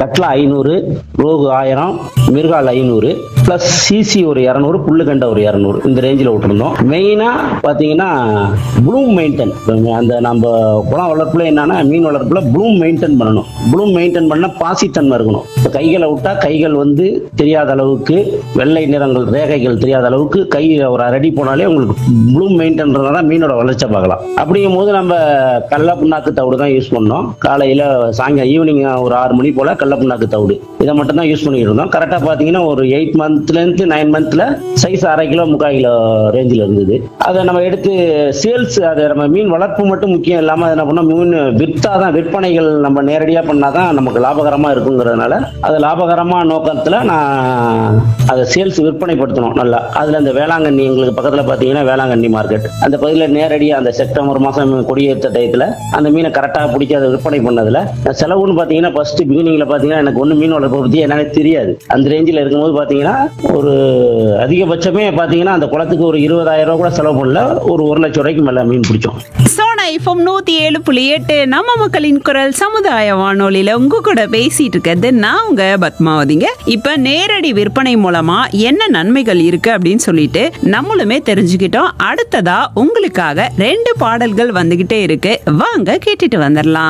கட்லா ஐநூறு ரோகு ஆயிரம் மிருகால் ஐநூறு ப்ளஸ் சிசி ஒரு இரநூறு புல்லுகண்டை ஒரு இரநூறு இந்த ரேஞ்சில் விட்டுருந்தோம் மெயினாக பார்த்தீங்கன்னா ப்ளூம் மெயின்டைன் அந்த நம்ம குளம் வளர்ப்புல என்னன்னா மீன் வளர்ப்புல ப்ளூம் மெயின்டைன் பண்ணணும் ப்ளூம் மெயின்டைன் பண்ணால் பாசித்தன்மை இருக்கணும் இப்போ கைகளை விட்டா கைகள் வந்து தெரியாத அளவுக்கு வெள்ளை நிறங்கள் ரேகைகள் தெரியாத அளவுக்கு கை ஒரு அரடி போனாலே உங்களுக்கு ப்ளூம் மெயின்டைன் தான் மீனோட வளர்ச்சியை பார்க்கலாம் அப்படிங்கும் போது நம்ம கடல புண்ணாக்கு தவிடு தான் யூஸ் பண்ணோம் காலையில் சாயங்காலம் ஈவினிங் ஒரு ஆறு மணி போல் கடல புண்ணாக்கு தவிடு இதை மட்டும் தான் யூஸ் பண்ணிட்டு இருந்தோம் கரெக்டாக பார்த்தீங்கன்னா ஒரு எயிட் மந்த்லேருந்து நைன் மந்த்தில் சைஸ் அரை கிலோ முக்கால் கிலோ ரேஞ்சில் இருந்தது அதை நம்ம எடுத்து சேல்ஸ் அதை நம்ம மீன் வளர்ப்பு மட்டும் முக்கியம் இல்லாமல் அதை என்ன பண்ணோம் மீன் விற்றா தான் விற்பனைகள் நம்ம நேரடியாக பண்ணால் தான் நமக்கு லாபகரமாக இருக்குங்கிறதுனால அது லாபகரமாக நோக்கத்தில் நான் அதை சேல்ஸ் விற்பனைப்படுத்தணும் நல்லா அதில் இந்த வேளாங்கண்ணி எங்களுக்கு பக்கத்தில் பார்த்தீங்கன்னா வேளாங்கண்ணி மார்க்கெட் அந்த பகுதியில் நேரடியாக அந்த செப்டம்பர் மாதம் கொடியேற்ற டயத்தில் அந்த மீனை கரெக்டாக பிடிச்சி அதை விற்பனை பண்ணதில் செலவுன்னு பார்த்தீங்கன்னா ஃபர்ஸ்ட் பிகினிங்கில் பார்த்தீங்கன்னா எனக்கு ஒன்றும் மீன் வளர்ப்பை பற்றி என்னன்னே தெரியாது அந்த ரேஞ்சில் இருக்கும்போது பார்த்தீங்கன்னா ஒரு அதிகபட்சமே பார்த்தீங்கன்னா அந்த குளத்துக்கு ஒரு இருபதாயிரம் ரூபா கூட செலவு பண்ணல ஒரு ஒரு லட்சம் ரூபாய்க்கு மேலே மீன் பிடிச்சோம் சோனா ஐஃபம் நூத்தி ஏழு புள்ளி எட்டு நம்ம மக்களின் குரல் சமுதாய வானொலியில உங்க கூட பேசிட்டு இருக்கிறது நான் உங்க பத்மாவதிங்க இப்ப நேரடி விற்பனை மூலமா என்ன நன்மைகள் இருக்கு அப்படின்னு சொல்லிட்டு நம்மளுமே தெரிஞ்சுக்கிட்டோம் அடுத்ததா உங்களுக்காக ரெண்டு பாடல்கள் வந்துகிட்டே இருக்கு வாங்க கேட்டுட்டு வந்துடலாம்